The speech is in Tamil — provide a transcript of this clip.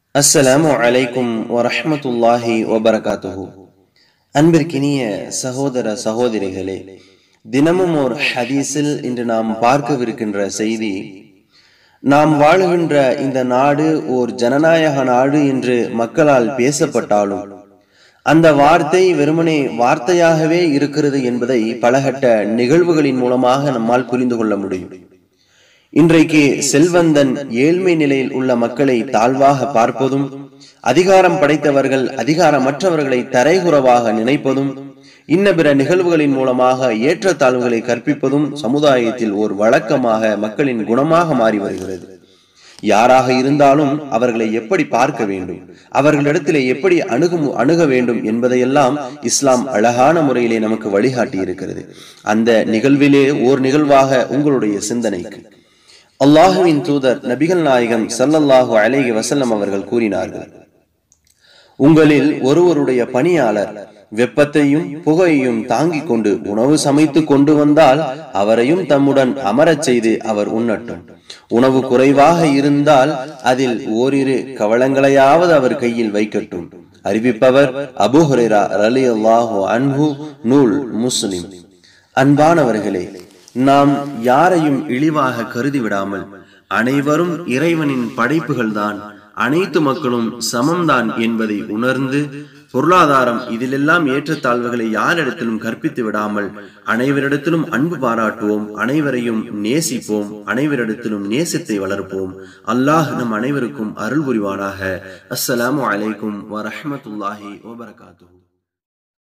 அஸ்ஸலாமு அலைக்கும் வரஹ்மத்துல்லாஹி வபரகாத்துஹு அன்பிற்கினிய சகோதர சகோதரிகளே தினமும் ஒரு ஹதீஸில் இன்று நாம் பார்க்கவிருக்கின்ற செய்தி நாம் வாழுகின்ற இந்த நாடு ஓர் ஜனநாயக நாடு என்று மக்களால் பேசப்பட்டாலும் அந்த வார்த்தை வெறுமனே வார்த்தையாகவே இருக்கிறது என்பதை பலகட்ட நிகழ்வுகளின் மூலமாக நம்மால் புரிந்து கொள்ள முடியும் இன்றைக்கு செல்வந்தன் ஏழ்மை நிலையில் உள்ள மக்களை தாழ்வாக பார்ப்பதும் அதிகாரம் படைத்தவர்கள் அதிகாரமற்றவர்களை தரைகுறவாக நினைப்பதும் இன்ன பிற நிகழ்வுகளின் மூலமாக ஏற்றத்தாழ்வுகளை கற்பிப்பதும் சமுதாயத்தில் ஒரு வழக்கமாக மக்களின் குணமாக மாறி வருகிறது யாராக இருந்தாலும் அவர்களை எப்படி பார்க்க வேண்டும் அவர்களிடத்திலே எப்படி அணுகும் அணுக வேண்டும் என்பதையெல்லாம் இஸ்லாம் அழகான முறையிலே நமக்கு வழிகாட்டி இருக்கிறது அந்த நிகழ்விலே ஓர் நிகழ்வாக உங்களுடைய சிந்தனைக்கு அல்லாஹுவின் தூதர் நபிகள் நாயகம் சல்லல்லாஹு அலைஹி வசல்லம் அவர்கள் கூறினார்கள் உங்களில் ஒருவருடைய பணியாளர் வெப்பத்தையும் புகையையும் தாங்கிக் கொண்டு உணவு சமைத்து கொண்டு வந்தால் அவரையும் தம்முடன் அமரச் செய்து அவர் உண்ணட்டும் உணவு குறைவாக இருந்தால் அதில் ஓரிரு கவளங்களையாவது அவர் கையில் வைக்கட்டும் அறிவிப்பவர் அபு ஹுரேரா ரலி அல்லாஹு அன்ஹு நூல் முஸ்லிம் அன்பானவர்களே நாம் யாரையும் இழிவாக கருதி விடாமல் அனைவரும் இறைவனின் படைப்புகள்தான் அனைத்து மக்களும் சமம்தான் என்பதை உணர்ந்து பொருளாதாரம் இதிலெல்லாம் ஏற்றத்தாழ்வுகளை யாரிடத்திலும் கற்பித்து விடாமல் அனைவரிடத்திலும் அன்பு பாராட்டுவோம் அனைவரையும் நேசிப்போம் அனைவரிடத்திலும் நேசத்தை வளர்ப்போம் அல்லாஹ் நம் அனைவருக்கும் அருள் புரிவானாக அஸ்ஸலாமு அலைக்கும் வரஹமத்துல்லாஹி வபரகாத்து